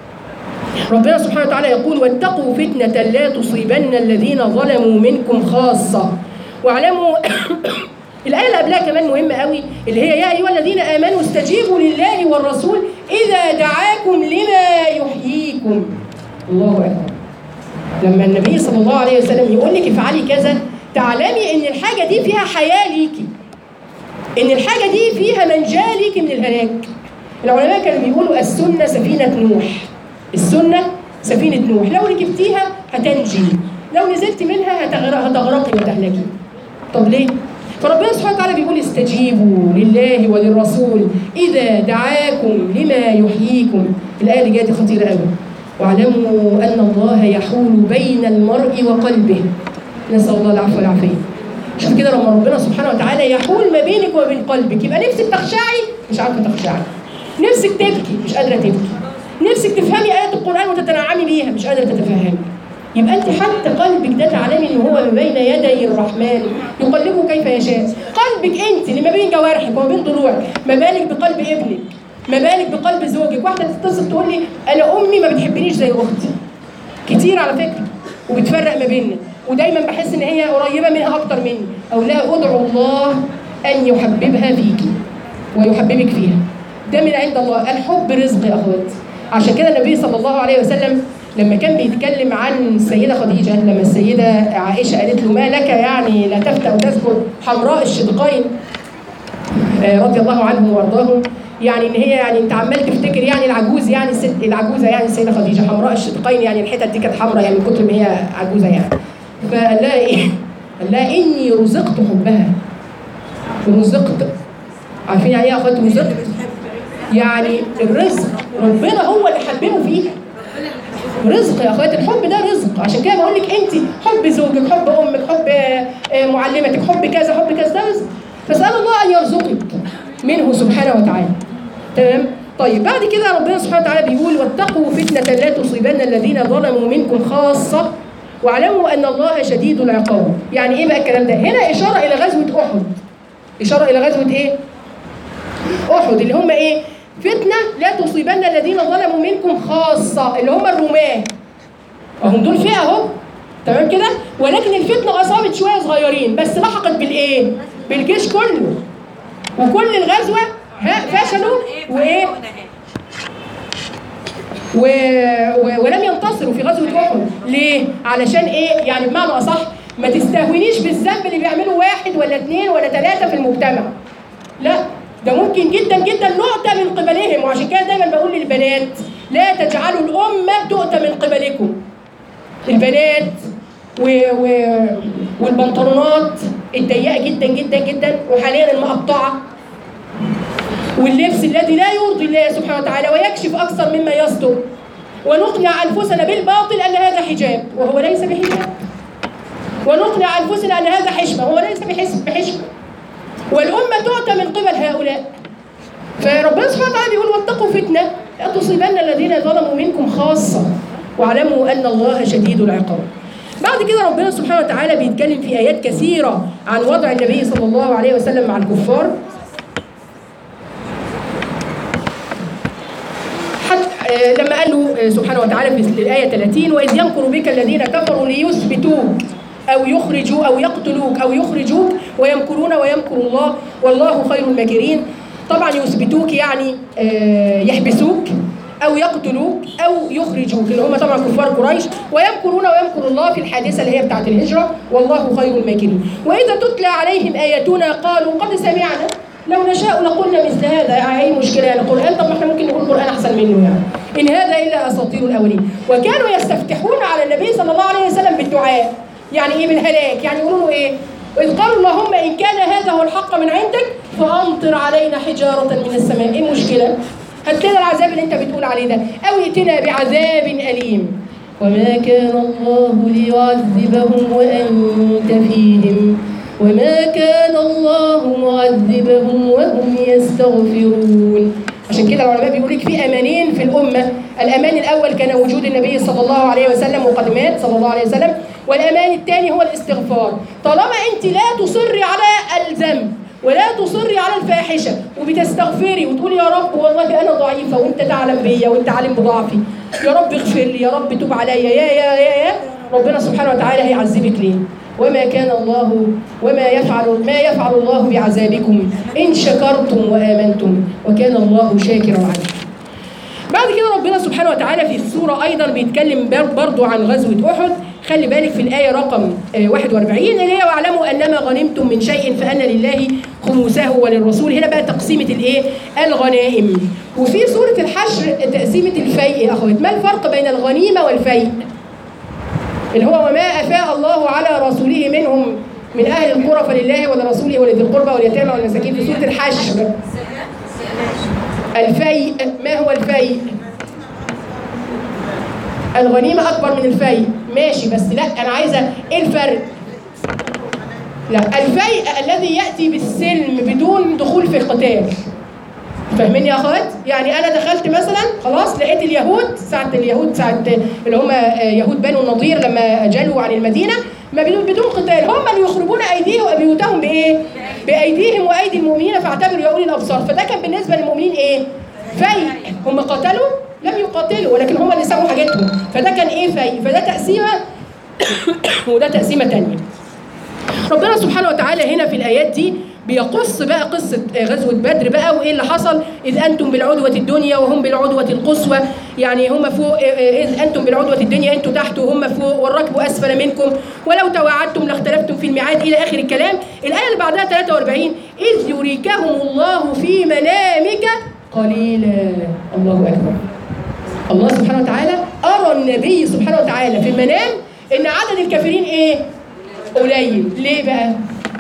ربنا سبحانه وتعالى يقول واتقوا فتنة لا تصيبن الذين ظلموا منكم خاصة واعلموا الآية اللي قبلها كمان مهمة قوي اللي هي يا أيها الذين آمنوا استجيبوا لله والرسول إذا دعاكم لما يحييكم الله أكبر لما النبي صلى الله عليه وسلم يقول لك افعلي كذا تعلمي ان الحاجه دي فيها حياه ليكي ان الحاجه دي فيها منجاه ليكي من الهلاك العلماء كانوا بيقولوا السنه سفينه نوح السنه سفينه نوح لو ركبتيها هتنجي لو نزلت منها هتغرق هتغرقي وتهلكي طب ليه فربنا سبحانه وتعالى بيقول استجيبوا لله وللرسول اذا دعاكم لما يحييكم الايه اللي جايه دي خطيره قوي واعلموا ان الله يحول بين المرء وقلبه نسال الله العفو والعافيه شوف كده لما ربنا سبحانه وتعالى يحول ما بينك وبين قلبك يبقى نفسك تخشعي مش عارفه تخشعي نفسك تبكي مش قادره تبكي نفسك تفهمي ايات القران وتتنعمي بيها مش قادره تتفهمي يبقى انت حتى قلبك ده تعلمي ان هو بين يدي الرحمن يقلبه كيف يشاء قلبك انت اللي ما بين جوارحك وما بين ضلوعك ما بالك بقلب ابنك ما بالك بقلب زوجك واحده تتصل تقول لي انا امي ما بتحبنيش زي اختي كتير على فكره وبتفرق ما بيننا ودايما بحس ان هي قريبه منها اكتر مني او لا ادعو الله ان يحببها فيكي ويحببك فيها ده من عند الله الحب رزق يا اخواتي عشان كده النبي صلى الله عليه وسلم لما كان بيتكلم عن السيده خديجه لما السيده عائشه قالت له ما لك يعني لا تفتأ وتذكر حمراء الشدقين آه، رضي الله عنهم وارضاهم يعني ان هي يعني انت عمال تفتكر يعني العجوز يعني الست العجوزه يعني السيده خديجه حمراء الشدقين يعني الحتت دي كانت حمراء يعني من كتر ما هي عجوزه يعني فقال لها ايه؟ قال لها اني رزقت حبها رزقت عارفين يعني ايه يا اخوات رزقت؟ يعني الرزق ربنا هو اللي حببه فيها رزق يا اخواتي الحب ده رزق عشان كده بقول لك انت حب زوجك حب امك حب آه، معلمتك حب كذا حب كذا ده رزق فاسال الله ان يرزقك منه سبحانه وتعالى تمام طيب بعد كده ربنا سبحانه وتعالى بيقول واتقوا فتنة لا تصيبن الذين ظلموا منكم خاصة واعلموا ان الله شديد العقاب يعني ايه بقى الكلام ده هنا اشارة الى غزوة احد اشارة الى غزوة ايه احد اللي هم ايه فتنه لا تصيبن الذين ظلموا منكم خاصه اللي هم الرماه وهم دول فئه اهو تمام كده ولكن الفتنه اصابت شويه صغيرين بس لحقت بالايه بالجيش كله وكل الغزوه ها فشلوا وايه و... و... ولم ينتصروا في غزوه احد ليه علشان ايه يعني بمعنى اصح ما تستهونيش بالذنب اللي بيعمله واحد ولا اثنين ولا ثلاثه في المجتمع لا ده ممكن جدا جدا نؤتى من قبلهم وعشان كده دايما بقول للبنات لا تجعلوا الامه تؤتى من قبلكم البنات و... و... والبنطلونات الضيقه جدا جدا جدا وحاليا المقطعه واللبس الذي لا يرضي الله سبحانه وتعالى ويكشف اكثر مما يستر ونقنع انفسنا بالباطل ان هذا حجاب وهو ليس بحجاب ونقنع انفسنا ان هذا حشمه وهو ليس بحس- بحشمه والامه تؤتى من قبل هؤلاء فربنا سبحانه وتعالى بيقول واتقوا فتنه لا تصيبن الذين ظلموا منكم خاصه واعلموا ان الله شديد العقاب بعد كده ربنا سبحانه وتعالى بيتكلم في ايات كثيره عن وضع النبي صلى الله عليه وسلم مع الكفار حتى آه، لما قال له آه، سبحانه وتعالى في الآية 30 وإذ يمكر بك الذين كفروا ليثبتوك أو يخرجوا أو يقتلوك أو يخرجوك ويمكرون ويمكر الله والله خير الماكرين طبعا يثبتوك يعني آه، يحبسوك أو يقتلوك أو يخرجوك اللي هم طبعا كفار قريش ويمكرون ويمكر الله في الحادثة اللي هي بتاعة الهجرة والله خير الماكرين وإذا تتلى عليهم آياتنا قالوا قد سمعنا لو نشاء لقلنا مثل هذا يعني ايه المشكله يعني القران طب ما احنا ممكن نقول القران احسن منه يعني ان هذا الا اساطير الاولين وكانوا يستفتحون على النبي صلى الله عليه وسلم بالدعاء يعني ايه بالهلاك يعني يقولوا له ايه واذ قالوا اللهم ان كان هذا هو الحق من عندك فامطر علينا حجاره من السماء ايه المشكله هات لنا العذاب اللي انت بتقول عليه ده او ائتنا بعذاب اليم وما كان الله ليعذبهم وانت فيهم وما كان الله معذبهم وهم يستغفرون عشان كده العلماء بيقول لك في امانين في الامه الامان الاول كان وجود النبي صلى الله عليه وسلم وقدمات صلى الله عليه وسلم والامان الثاني هو الاستغفار طالما انت لا تصري على الذنب ولا تصري على الفاحشه وبتستغفري وتقولي يا رب والله انا ضعيفه وانت تعلم بيا وانت عالم بضعفي يا رب اغفر لي يا رب توب عليا يا يا يا يا ربنا سبحانه وتعالى هيعذبك ليه وما كان الله وما يفعل ما يفعل الله بعذابكم ان شكرتم وامنتم وكان الله شاكرا عليم. بعد كده ربنا سبحانه وتعالى في السوره ايضا بيتكلم بر- برضو عن غزوه احد خلي بالك في الايه رقم آه، 41 اللي هي واعلموا انما غنمتم من شيء فان لله خمسه وللرسول هنا بقى تقسيمه الايه الغنائم وفي سوره الحشر تقسيمه الفيء يا اخوات ما الفرق بين الغنيمه والفيء اللي هو وما افاء الله على رسوله منهم من اهل القرى فلله ولرسوله ولذي القربى واليتامى والمساكين في سوره الحشر الفيء ما هو الفيء الغنيمه اكبر من الفيء ماشي بس لا انا عايزه ايه الفرق لا الفيء الذي ياتي بالسلم بدون دخول في قتال فاهمين يا اخوات؟ يعني انا دخلت مثلا خلاص لقيت اليهود ساعه اليهود ساعه اللي هم يهود بنو النضير لما جلوا عن المدينه ما بدون بدون قتال هم اللي يخربون ايديهم بيوتهم بايه؟ بايديهم وايدي المؤمنين فاعتبروا يا اولي الابصار فده كان بالنسبه للمؤمنين ايه؟ فيء هم قتلوا لم يقاتلوا ولكن هم اللي سووا حاجتهم فده كان ايه فيء فده تقسيمه وده تقسيمه ثانيه ربنا سبحانه وتعالى هنا في الايات دي بيقص بقى قصه غزوه بدر بقى وايه اللي حصل اذ انتم بالعدوه الدنيا وهم بالعدوه القصوى يعني هم فوق اذ انتم بالعدوه الدنيا انتم تحت وهم فوق والركب اسفل منكم ولو تواعدتم لاختلفتم في الميعاد الى اخر الكلام الايه اللي بعدها 43 اذ يريكهم الله في منامك قليلا الله اكبر الله سبحانه وتعالى ارى النبي سبحانه وتعالى في المنام ان عدد الكافرين ايه قليل ليه بقى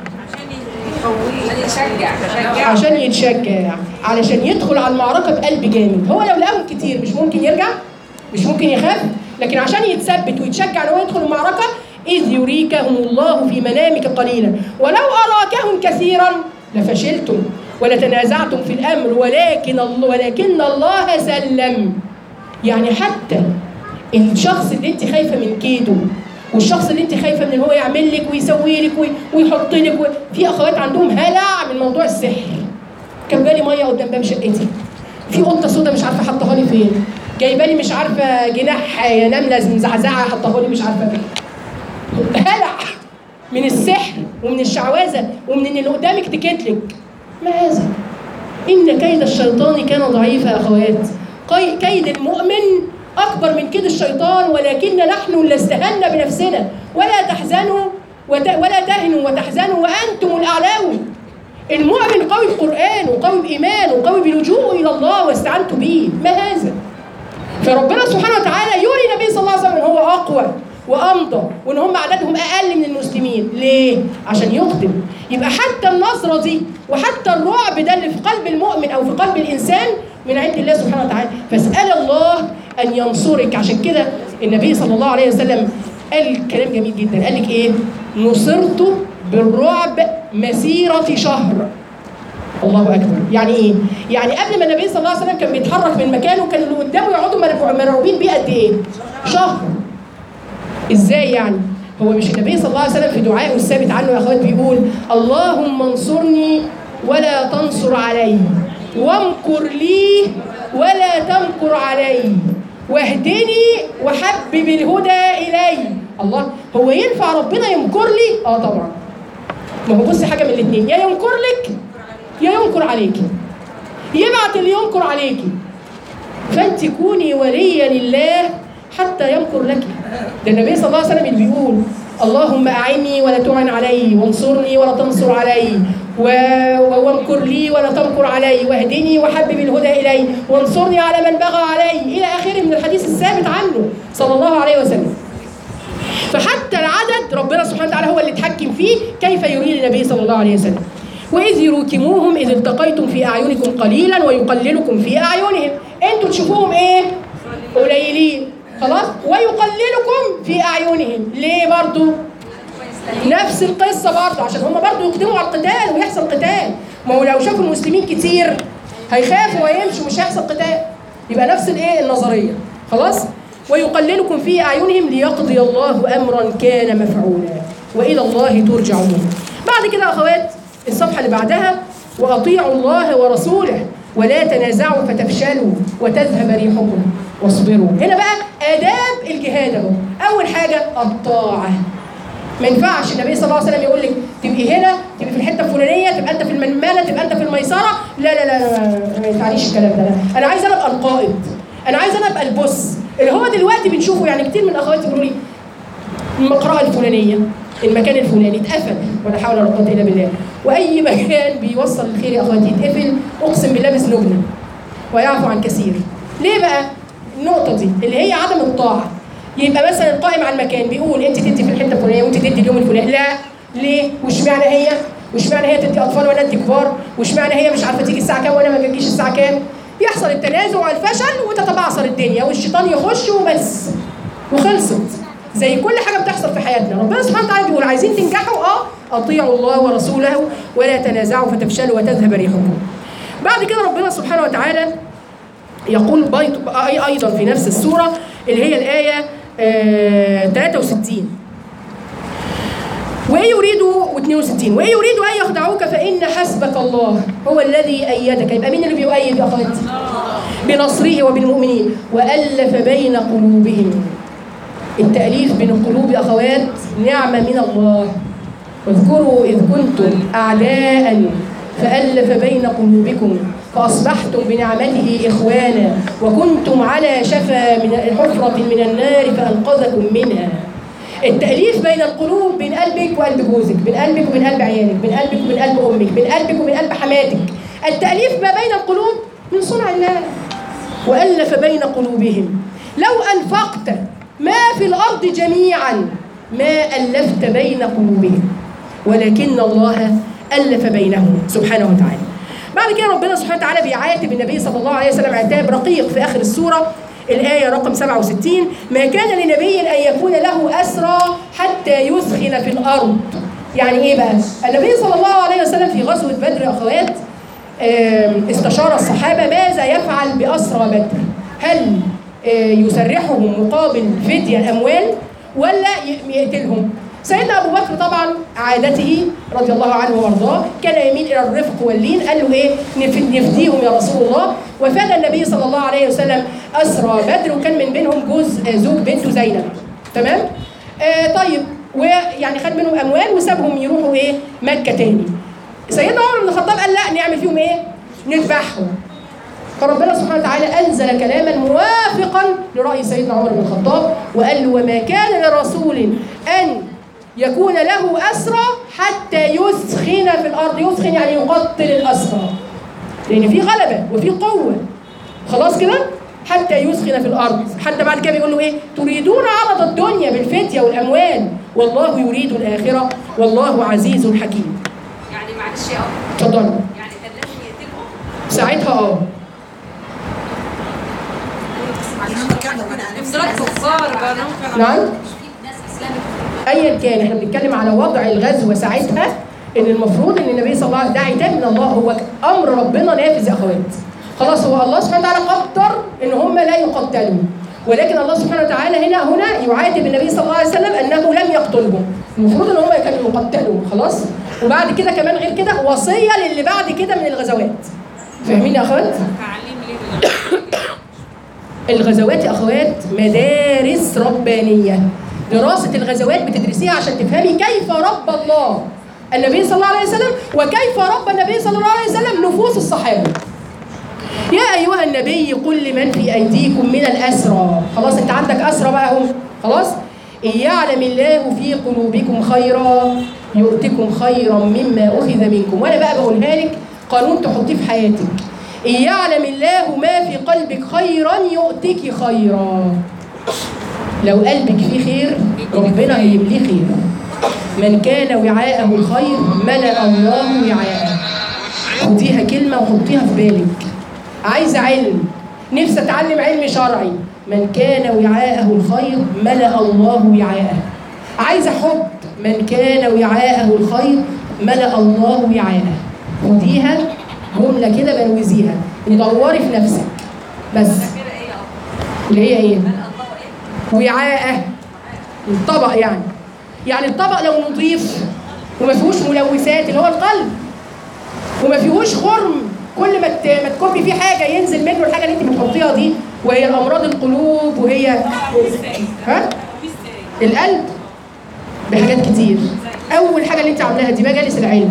عشان يشجع تشجع عشان يتشجع علشان يدخل على المعركه بقلب جامد هو لو لقاهم كتير مش ممكن يرجع مش ممكن يخاف لكن عشان يتثبت ويتشجع ان هو يدخل المعركه اذ يريكهم الله في منامك قليلا ولو اراكهم كثيرا لفشلتم ولتنازعتم في الامر ولكن الله ولكن الله سلم يعني حتى الشخص اللي انت خايفه من كيده والشخص اللي انت خايفه من ان هو يعمل لك ويسوي لك وي- ويحط لك وي- في اخوات عندهم هلع من موضوع السحر كان جالي ميه قدام باب شقتي في قطه سودا مش عارفه حطها لي فين جايبه لي مش عارفه جناح نمله مزعزعه حطها لي مش عارفه فين هلع من السحر ومن الشعوذه ومن ان اللي قدامك تكتلك ما هذا إن كيد الشيطان كان ضعيفا يا أخوات قي- كيد المؤمن أكبر من كيد الشيطان ولكن نحن اللي استهنا بنفسنا ولا تحزنوا وت... ولا تهنوا وتحزنوا وأنتم الأعلاون المؤمن قوي بقرآن وقوي بإيمان وقوي بلجوء إلى الله واستعنت به ما هذا فربنا سبحانه وتعالى يري النبي صلى الله عليه وسلم ان هو اقوى وامضى وان هم عددهم اقل من المسلمين ليه عشان يخدم يبقى حتى النصره دي وحتى الرعب ده اللي في قلب المؤمن او في قلب الانسان من عند الله سبحانه وتعالى فاسال الله ان ينصرك عشان كده النبي صلى الله عليه وسلم قال كلام جميل جدا قال لك ايه نصرت بالرعب مسيره شهر الله اكبر يعني ايه يعني قبل ما النبي صلى الله عليه وسلم كان بيتحرك من مكانه كان اللي قدامه يقعدوا مرعو- مرعوبين بيه قد ايه شهر ازاي يعني هو مش النبي صلى الله عليه وسلم في دعائه الثابت عنه يا اخوات بيقول اللهم انصرني ولا تنصر علي وامكر لي ولا تمكر علي واهدني وحبب الهدى الي الله هو ينفع ربنا يمكر لي اه طبعا ما هو بصي حاجه من الاثنين يا ينكر لك يا ينكر عليكي يبعت اللي ينكر عليكي فانت كوني وليا لله حتى يمكر لك ده النبي صلى الله عليه وسلم اللي بيقول اللهم اعني ولا تعن علي وانصرني ولا تنصر علي و... و- وامكر لي ولا تمكر علي واهدني وحبب الهدى الي وانصرني على من بغى علي الى اخره من الحديث الثابت عنه صلى الله عليه وسلم فحتى العدد ربنا سبحانه وتعالى هو اللي اتحكم فيه كيف يريد النبي صلى الله عليه وسلم وإذ يروكموهم إذ التقيتم في أعينكم قليلا ويقللكم في أعينهم أنتوا تشوفوهم إيه؟ قليلين خلاص ويقللكم في أعينهم ليه برضو؟ نفس القصة برضو عشان هم برضو يقدموا على القتال ويحصل قتال ما هو لو شافوا المسلمين كتير هيخافوا ويمشوا مش هيحصل قتال يبقى نفس الايه النظرية خلاص ويقللكم في أعينهم ليقضي الله أمرا كان مفعولا وإلى الله ترجعون بعد كده يا أخوات الصفحة اللي بعدها وأطيعوا الله ورسوله ولا تنازعوا فتفشلوا وتذهب ريحكم واصبروا هنا بقى آداب الجهاد أهو أول حاجة الطاعة ما ينفعش النبي صلى الله عليه وسلم يقول لك تبقي هنا تبقي في الحته الفلانيه تبقى انت في المنمله تبقى انت في الميسره لا لا لا, لا ما ينفعنيش الكلام ده لا. انا عايز انا ابقى القائد انا عايز انا ابقى البوس اللي هو دلوقتي بنشوفه يعني كتير من الاخوات يقولوا لي المقرأة الفلانية المكان الفلاني اتقفل ولا حول ولا قوة إلا بالله وأي مكان بيوصل الخير يا أخواتي يتقفل أقسم بالله بذنوبنا ويعفو عن كثير ليه بقى؟ النقطة دي اللي هي عدم الطاعة يبقى مثلا القائم على المكان بيقول أنت تدي في الحتة الفلانية وأنت تدي اليوم الفلاني لا ليه؟ واشمعنى هي؟ واشمعنى هي تدي أطفال وأنا أدي كبار؟ واشمعنى هي مش عارفة تيجي الساعة كام وأنا ما بجيش الساعة كام؟ يحصل التنازع والفشل وتتبعثر الدنيا والشيطان يخش وبس وخلصت زي كل حاجه بتحصل في حياتنا ربنا سبحانه وتعالى بيقول عايزين تنجحوا اه اطيعوا الله ورسوله ولا تنازعوا فتفشلوا وتذهب ريحكم بعد كده ربنا سبحانه وتعالى يقول بيت أي- ايضا في نفس السوره اللي هي الايه آه 63 وإن يريدوا و62 وإن يريدوا أن يخدعوك فإن حسبك الله هو الذي أيدك يبقى مين اللي بيؤيد يا أخواتي؟ بنصره وبالمؤمنين وألف بين قلوبهم التأليف بين القلوب يا أخوات نعمة من الله واذكروا إذ كنتم أعداء فألف بين قلوبكم فأصبحتم بنعمته إخوانا وكنتم على شفا من حفرة من النار فأنقذكم منها التأليف بين القلوب بين قلبك وقلب جوزك بين قلبك وبين قلب عيالك بين قلبك وبين قلب أمك بين قلبك وبين قلب حماتك التأليف ما بين القلوب من صنع الله وألف بين قلوبهم لو أنفقت ما في الأرض جميعا ما ألفت بين قلوبهم ولكن الله ألف بينهم سبحانه وتعالى بعد كده ربنا سبحانه وتعالى بيعاتب النبي صلى الله عليه وسلم عتاب رقيق في آخر السورة الآية رقم 67 ما كان لنبي أن يكون له أسرى حتى يثخن في الأرض يعني إيه بقى؟ النبي صلى الله عليه وسلم في غزوة بدر يا أخوات آم، استشار الصحابة ماذا يفعل بأسرى بدر هل آه، يسرحهم مقابل فدية الأموال ولا ي- يقتلهم سيدنا أبو بكر طبعا عادته رضي الله عنه وارضاه كان يميل إلى الرفق واللين قال له إيه نف- نفديهم يا رسول الله وفدى النبي صلى الله عليه وسلم أسرى بدر وكان من بينهم جوز آه، زوج بنته زينب تمام آه طيب ويعني خد منهم أموال وسابهم يروحوا إيه مكة تاني سيدنا عمر بن الخطاب قال لا نعمل فيهم ايه؟ نذبحهم. فربنا سبحانه وتعالى انزل كلاما موافقا لراي سيدنا عمر بن الخطاب وقال له وما كان لرسول ان يكون له اسرى حتى يثخن في الارض، يثخن يعني يقتل الاسرى. لان في غلبه وفي قوه. خلاص كده؟ حتى يثخن في الارض، حتى بعد كده بيقول له ايه؟ تريدون عرض الدنيا بالفتيه والاموال والله يريد الاخره والله عزيز حكيم. يعني معلش يا أخ اتفضلوا. يعني كان لازم يقتلهم ساعتها اه افتراض كفار بقى ممكن نعم مش في ناس اسلامك ايا كان احنا بنتكلم على وضع الغزوه ساعتها ان المفروض ان النبي صلى الله عليه وسلم ده عتاب من الله هو امر ربنا نافذ يا اخوات خلاص هو الله سبحانه وتعالى قدر ان هم لا يقتلوا ولكن الله سبحانه وتعالى هنا هنا يعاتب النبي صلى الله عليه وسلم انه لم يقتلهم المفروض ان هم كانوا يقتلوا خلاص وبعد كده كمان غير كده وصيه للي بعد كده من الغزوات فاهمين يا اخوات تعليم ليه الغزوات يا اخوات مدارس ربانيه دراسه الغزوات بتدرسيها عشان تفهمي كيف رب الله النبي صلى الله عليه وسلم وكيف رب النبي صلى الله عليه وسلم نفوس الصحابه يا ايها النبي قل لمن في ايديكم من الاسرى خلاص انت عندك اسرى بقى هم خلاص ان يعلم الله في قلوبكم خيرا يؤتكم خيرا مما اخذ منكم وانا بقى بقولها لك قانون تحطيه في حياتك ان يعلم الله ما في قلبك خيرا يؤتك خيرا لو قلبك فيه خير ربنا هيمليه خير من كان وعاءه الخير ملأ الله وعاءه خديها كلمة وحطيها في بالك عايزة علم نفسي أتعلم علم شرعي من كان وعاءه الخير ملأ الله وعاءه عايزة حب من كان وعاءه الخير ملأ الله وعاءه خديها جملة كده بنوزيها ودوري في نفسك بس كده ايه يا أخ اللي هي ايه؟ الله ايه وعاءه الطبق يعني يعني الطبق لو نظيف وما فيهوش ملوثات اللي هو القلب وما فيهوش خرم كل ما ت- ما تكبي فيه حاجه ينزل منه الحاجه اللي انت بتحطيها دي وهي الامراض القلوب وهي ها القلب بحاجات كتير اول حاجه اللي انت عاملاها دي مجالس العلم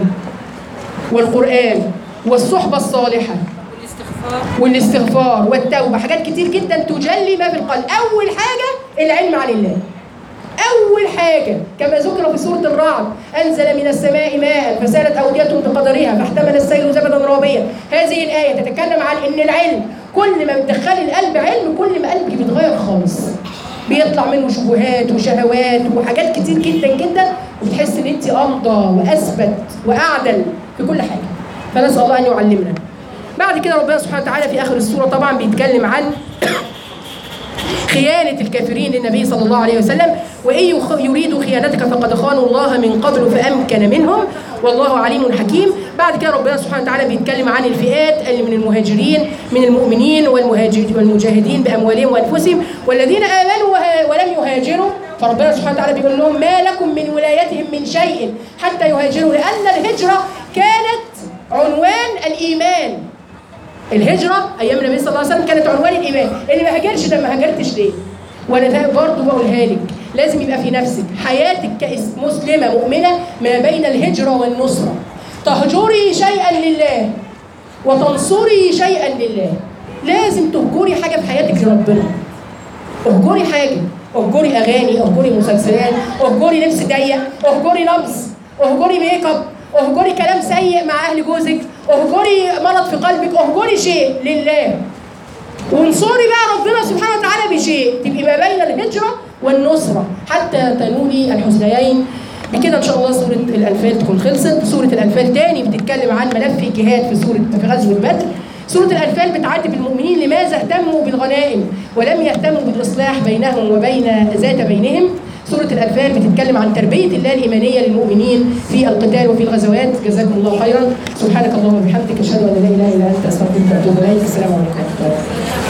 والقران والصحبه الصالحه والاستغفار والاستغفار والتوبه حاجات كتير جدا تجلي ما في القلب اول حاجه العلم عن الله اول حاجه كما ذكر في سوره الرعد انزل من السماء ماء فسالت اوديه بقدرها فاحتمل السيل زبدا رابيا هذه الايه تتكلم عن ان العلم كل ما بتدخلي القلب علم كل ما قلبك بيتغير خالص بيطلع منه شبهات وشهوات وحاجات كتير جدا جدا وبتحس ان انت امضى واثبت واعدل في كل حاجه فنسال الله ان يعلمنا بعد كده ربنا سبحانه وتعالى في اخر السوره طبعا بيتكلم عن خيانة الكافرين للنبي صلى الله عليه وسلم وإن يخ- يريدوا خيانتك فقد خانوا الله من قبل فأمكن منهم والله عليم حكيم بعد كده ربنا سبحانه وتعالى بيتكلم عن الفئات اللي من المهاجرين من المؤمنين والمهاجر والمجاهدين باموالهم وانفسهم والذين امنوا وه- ولم يهاجروا فربنا سبحانه وتعالى بيقول لهم ما لكم من ولايتهم من شيء حتى يهاجروا لان الهجره كانت عنوان الايمان الهجرة أيام النبي صلى الله عليه وسلم كانت عنوان الإيمان، اللي ما هاجرش ده ما هاجرتش ليه؟ وأنا ده برضه بقولها لك، لازم يبقى في نفسك حياتك كمسلمة مؤمنة ما بين الهجرة والنصرة. تهجري شيئا لله وتنصري شيئا لله. لازم تهجري حاجة في حياتك لربنا. اهجري حاجة، اهجري أغاني، اهجري مسلسلات، اهجري لبس ضيق، اهجري لمس، اهجري ميك اب، اهجري كلام سيء مع أهل جوزك، اهجري مرض في قلبك، اهجري شيء لله. وانصري بقى ربنا سبحانه وتعالى بشيء تبقي ما بين الهجرة والنصرة حتى تنولي الحسنيين بكده ان شاء الله سورة الانفال تكون خلصت سورة الانفال تاني بتتكلم عن ملف الجهاد في سورة في غزوة بدر سورة الأنفال بتعاتب المؤمنين لماذا اهتموا بالغنائم ولم يهتموا بالإصلاح بينهم وبين ذات بينهم سورة الأنفال بتتكلم عن تربية الله الإيمانية للمؤمنين في القتال وفي الغزوات جزاكم الله خيرا سبحانك اللهم وبحمدك أشهد أن لا إله إلا أنت أستغفرك وأتوب إليك السلام عليكم ورحمة الله